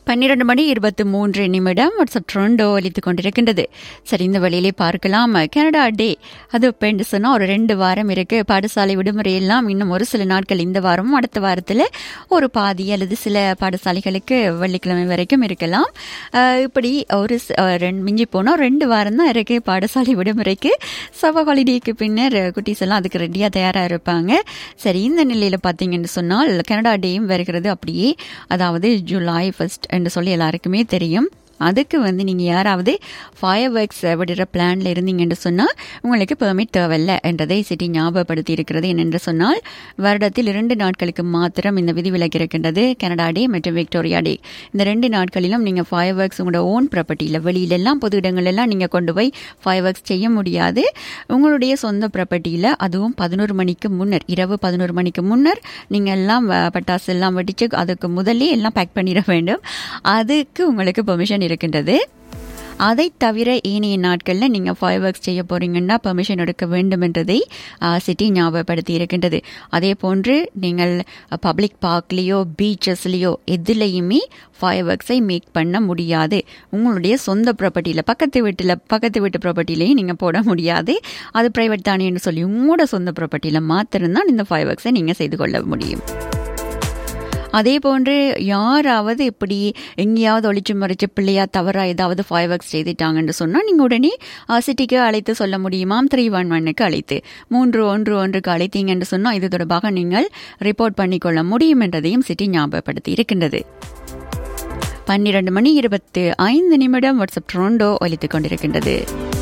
பன்னிரண்டு மணி இருபத்தி மூன்று நிமிடம் வாட்ஸ்அப் ட்ரெண்டோ ஒலித்துக் கொண்டிருக்கின்றது சரி இந்த வழியிலே பார்க்கலாம் கனடா டே அது இப்போ என்று சொன்னால் ஒரு ரெண்டு வாரம் இருக்கு பாடசாலை விடுமுறை எல்லாம் இன்னும் ஒரு சில நாட்கள் இந்த வாரமும் அடுத்த வாரத்தில் ஒரு பாதி அல்லது சில பாடசாலைகளுக்கு வெள்ளிக்கிழமை வரைக்கும் இருக்கலாம் அஹ் இப்படி ஒரு ஸ்- அஹ் ரெண்டு மிஞ்சி போனால் ரெண்டு வாரம் தான் இருக்கு பாடசாலை விடுமுறைக்கு சவ ஹாலிடேக்கு பின்னர் குட்டீஸ் எல்லாம் அதுக்கு ரெடியாக தயாராக இருப்பாங்க சரி இந்த நிலையில் பார்த்தீங்கன்னு சொன்னால் கனடா டேயும் வருகிறது அப்படியே அதாவது ஜூலை ஃபர்ஸ்ட் என்று சொல்லி எல்லாருக்குமே தெரியும் அதுக்கு வந்து நீங்கள் யாராவது ஃபயர் ஒர்க்ஸ் விடுற பிளான்ல இருந்தீங்கன்னு சொன்னால் உங்களுக்கு பெர்மிட் தேவையில்ல என்றதை சிட்டி ஞாபகப்படுத்தி இருக்கிறது என்னென்று சொன்னால் வருடத்தில் இரண்டு நாட்களுக்கு மாத்திரம் இந்த விதிவிலக்கு இருக்கின்றது கனடா டே மற்றும் விக்டோரியா டே இந்த ரெண்டு நாட்களிலும் நீங்கள் ஃபயர் ஒர்க்ஸ் உங்களோட ஓன் ப்ராப்பர்ட்டியில் வெளியிலெல்லாம் பொது இடங்களெல்லாம் நீங்கள் கொண்டு போய் ஃபயர் ஒர்க்ஸ் செய்ய முடியாது உங்களுடைய சொந்த ப்ராப்பர்ட்டியில் அதுவும் பதினோரு மணிக்கு முன்னர் இரவு பதினோரு மணிக்கு முன்னர் நீங்கள் எல்லாம் வ- பட்டாசு எல்லாம் வெடிச்சு அதுக்கு முதல்லே எல்லாம் பேக் பண்ணிட வேண்டும் அதுக்கு உங்களுக்கு பெர்மிஷன் இருக்கின்றது அதை தவிர ஏனைய நாட்களில் நீங்கள் ஃபயர் ஒர்க்ஸ் செய்ய போறீங்கன்னா பெர்மிஷன் எடுக்க வேண்டும் என்றதை சிட்டி ஞாபகப்படுத்தி இருக்கின்றது அதே போன்று நீங்கள் பப்ளிக் பார்க்லேயோ பீச்சஸ்லேயோ எதுலேயுமே ஃபயர் ஒர்க்ஸை மேக் பண்ண முடியாது உங்களுடைய சொந்த ப்ராப்பர்ட்டியில் பக்கத்து வீட்டில் பக்கத்து வீட்டு ப்ராப்பர்ட்டிலையும் நீங்கள் போட முடியாது அது ப்ரைவேட் தானேன்னு சொல்லி உங்களோட சொந்த ப்ராப்பர்ட்டியில் மாத்திரம்தான் இந்த ஃபயர் ஒர்க்ஸை நீங்கள் செய்து கொள்ள முடியும் அதே போன்று யாராவது இப்படி எங்கேயாவது ஒளிச்சு மறைச்சு பிள்ளையா தவறா ஏதாவது ஃபைவ் ஒர்க்ஸ் செய்துட்டாங்கன்னு சொன்னால் நீங்கள் உடனே சிட்டிக்கு அழைத்து சொல்ல முடியுமாம் த்ரீ ஒன் ஒன்னுக்கு அழைத்து மூன்று ஒன்று ஒன்றுக்கு அழைத்தீங்கன்னு சொன்னால் இது தொடர்பாக நீங்கள் ரிப்போர்ட் பண்ணிக்கொள்ள முடியும் என்றதையும் சிட்டி ஞாபகப்படுத்தி இருக்கின்றது பன்னிரண்டு மணி இருபத்து ஐந்து நிமிடம் வாட்ஸ்அப் ட்ரோண்டோ ஒலித்துக் கொண்டிருக்கின்றது